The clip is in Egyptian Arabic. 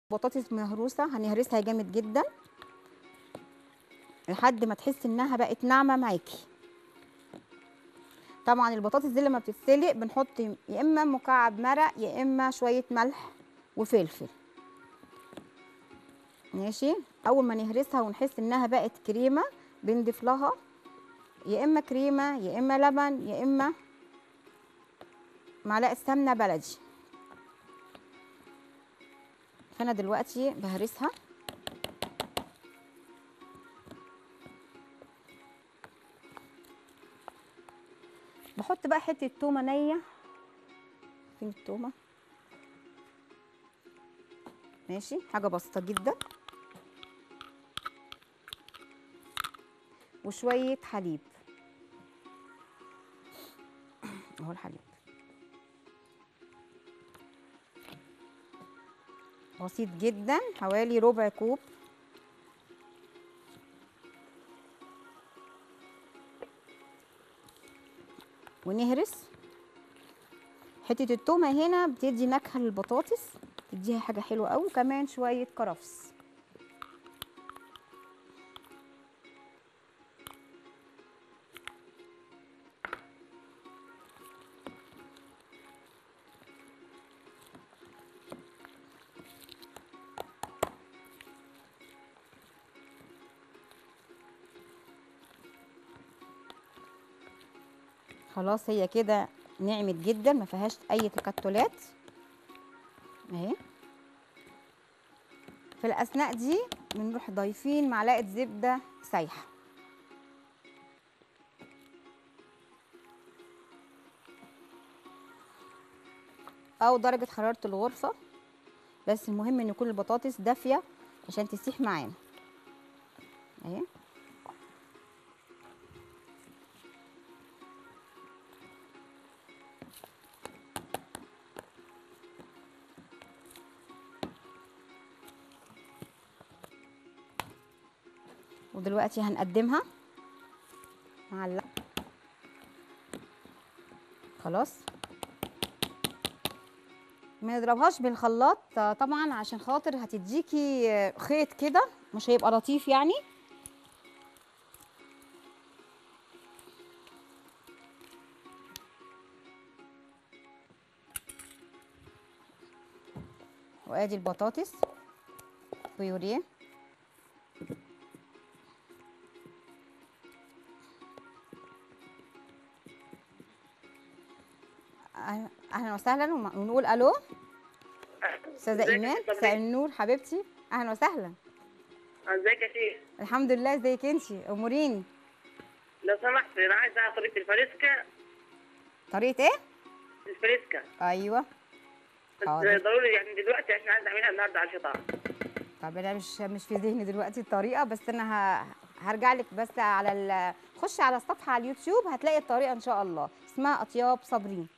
بطاطس مهروسه هنهرسها جامد جدا لحد ما تحس انها بقت ناعمه معاكي طبعا البطاطس دي لما بتتسلق بنحط يا اما مكعب مرق يا اما شويه ملح وفلفل ماشي اول ما نهرسها ونحس انها بقت كريمه بنضيف لها يا اما كريمه يا اما لبن يا اما معلقه سمنه بلدي فانا دلوقتي بهرسها بحط بقى حته تومه نيه فين التومه ماشي حاجه بسيطه جدا وشويه حليب اهو الحليب بسيط جدا حوالي ربع كوب ونهرس حته التومه هنا بتدي نكهه للبطاطس تديها حاجه حلوه قوي وكمان شويه كرفس خلاص هي كده نعمت جدا ما فيهاش اي تكتلات اهي في الاثناء دي بنروح ضايفين معلقه زبده سايحه او درجه حراره الغرفه بس المهم ان يكون البطاطس دافيه عشان تسيح معانا اهي ودلوقتي هنقدمها مع اللحم خلاص ما نضربهاش بالخلاط آه، طبعا عشان خاطر هتديكي آه، خيط كده مش هيبقى لطيف يعني وادي البطاطس بيوريه أهلا- اهلا وسهلا وم- ونقول الو استاذه ازيك يا ايمان أستاذة مساء إيمان؟ النور حبيبتي اهلا وسهلا ازيك يا شيخ الحمد لله ازيك انت اموريني لو سمحت انا عايزه اعرف طريقه الفريسكا طريقه ايه الفريسكا ايوه بس حاضر. ضروري يعني دلوقتي عشان عايزه اعملها النهارده على الفطار طب انا مش مش في ذهني دلوقتي الطريقه بس انا ه... هرجع لك بس على ال... خش على الصفحه على اليوتيوب هتلاقي الطريقه ان شاء الله اسمها اطياب صابرين